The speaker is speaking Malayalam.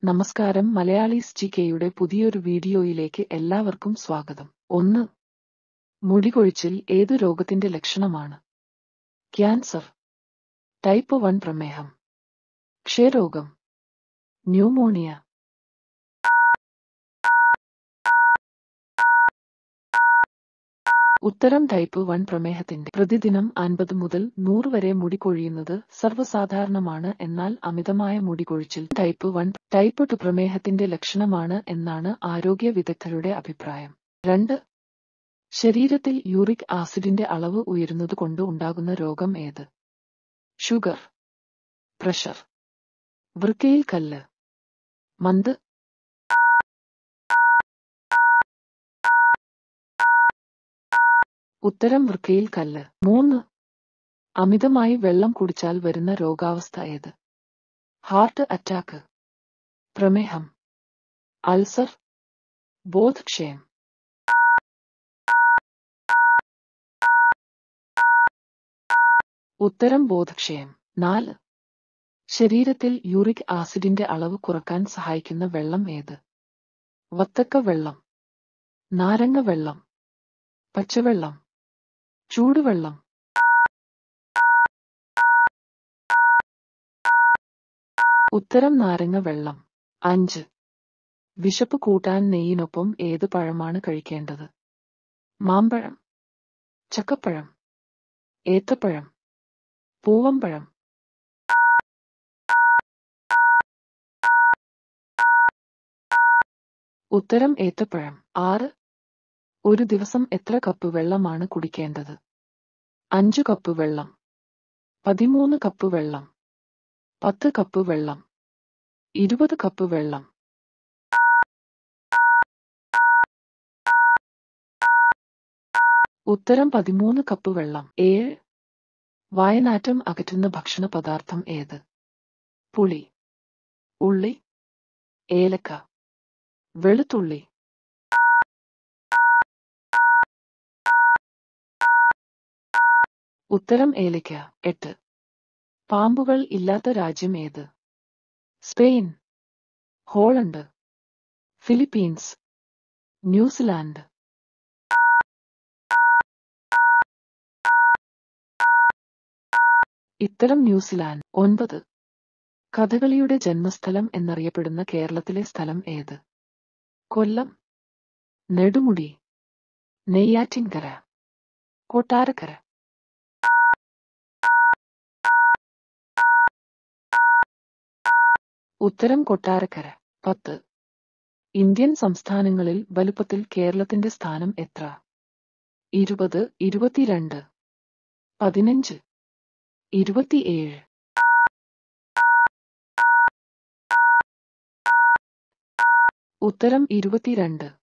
നമസ്കാരം മലയാളീസ് ജികെയുടെ പുതിയൊരു വീഡിയോയിലേക്ക് എല്ലാവർക്കും സ്വാഗതം ഒന്ന് മുടികൊഴിച്ചിൽ ഏതു രോഗത്തിന്റെ ലക്ഷണമാണ് ക്യാൻസർ ടൈപ്പ് വൺ പ്രമേഹം ക്ഷയരോഗം ന്യൂമോണിയ ഉത്തരം ടൈപ്പ് വൺ പ്രമേഹത്തിന്റെ പ്രതിദിനം അൻപത് മുതൽ നൂറ് വരെ മുടി കൊഴിയുന്നത് സർവ്വസാധാരണമാണ് എന്നാൽ അമിതമായ മുടി കൊഴിച്ചിൽ ടൈപ്പ് വൺ ടൈപ്പ് ടു പ്രമേഹത്തിന്റെ ലക്ഷണമാണ് എന്നാണ് ആരോഗ്യ വിദഗ്ധരുടെ അഭിപ്രായം രണ്ട് ശരീരത്തിൽ യൂറിക് ആസിഡിന്റെ അളവ് ഉയരുന്നതുകൊണ്ട് ഉണ്ടാകുന്ന രോഗം ഏത് ഷുഗർ പ്രഷർ വൃക്കയിൽ കല്ല് മന്ത് ഉത്തരം വൃക്കയിൽ കല്ല് മൂന്ന് അമിതമായി വെള്ളം കുടിച്ചാൽ വരുന്ന രോഗാവസ്ഥ ഏത് ഹാർട്ട് അറ്റാക്ക് പ്രമേഹം അൾസർ ബോധക്ഷയം ഉത്തരം ബോധക്ഷയം നാല് ശരീരത്തിൽ യൂറിക് ആസിഡിന്റെ അളവ് കുറക്കാൻ സഹായിക്കുന്ന വെള്ളം ഏത് വത്തക്ക വെള്ളം നാരങ്ങ വെള്ളം പച്ചവെള്ളം ചൂടുവെള്ളം ഉത്തരം നാരങ്ങ വെള്ളം അഞ്ച് വിശപ്പ് കൂട്ടാൻ നെയ്യിനൊപ്പം ഏത് പഴമാണ് കഴിക്കേണ്ടത് മാമ്പഴം ചക്കപ്പഴം ഏത്തപ്പഴം പൂവമ്പഴം ഉത്തരം ഏത്തപ്പഴം ആറ് ഒരു ദിവസം എത്ര കപ്പ് വെള്ളമാണ് കുടിക്കേണ്ടത് അഞ്ചു കപ്പ് വെള്ളം പതിമൂന്ന് കപ്പ് വെള്ളം പത്ത് കപ്പ് വെള്ളം ഇരുപത് കപ്പ് വെള്ളം ഉത്തരം പതിമൂന്ന് കപ്പ് വെള്ളം ഏഴ് വായനാറ്റം അകറ്റുന്ന ഭക്ഷണ പദാർത്ഥം ഏത് പുളി ഉള്ളി ഏലക്ക വെളുത്തുള്ളി ഉത്തരം ഏലയ്ക്ക എട്ട് പാമ്പുകൾ ഇല്ലാത്ത രാജ്യം ഏത് സ്പെയിൻ ഹോളണ്ട് ഫിലിപ്പീൻസ് ന്യൂസിലാൻഡ് ഇത്തരം ന്യൂസിലാൻഡ് ഒൻപത് കഥകളിയുടെ ജന്മസ്ഥലം എന്നറിയപ്പെടുന്ന കേരളത്തിലെ സ്ഥലം ഏത് കൊല്ലം നെടുമുടി നെയ്യാറ്റിൻകര കൊട്ടാരക്കര ഉത്തരം കൊട്ടാരക്കര പത്ത് ഇന്ത്യൻ സംസ്ഥാനങ്ങളിൽ വലുപ്പത്തിൽ കേരളത്തിന്റെ സ്ഥാനം എത്ര ഇരുപത് ഇരുപത്തിരണ്ട് പതിനഞ്ച് ഇരുപത്തിയേഴ് ഉത്തരം ഇരുപത്തിരണ്ട്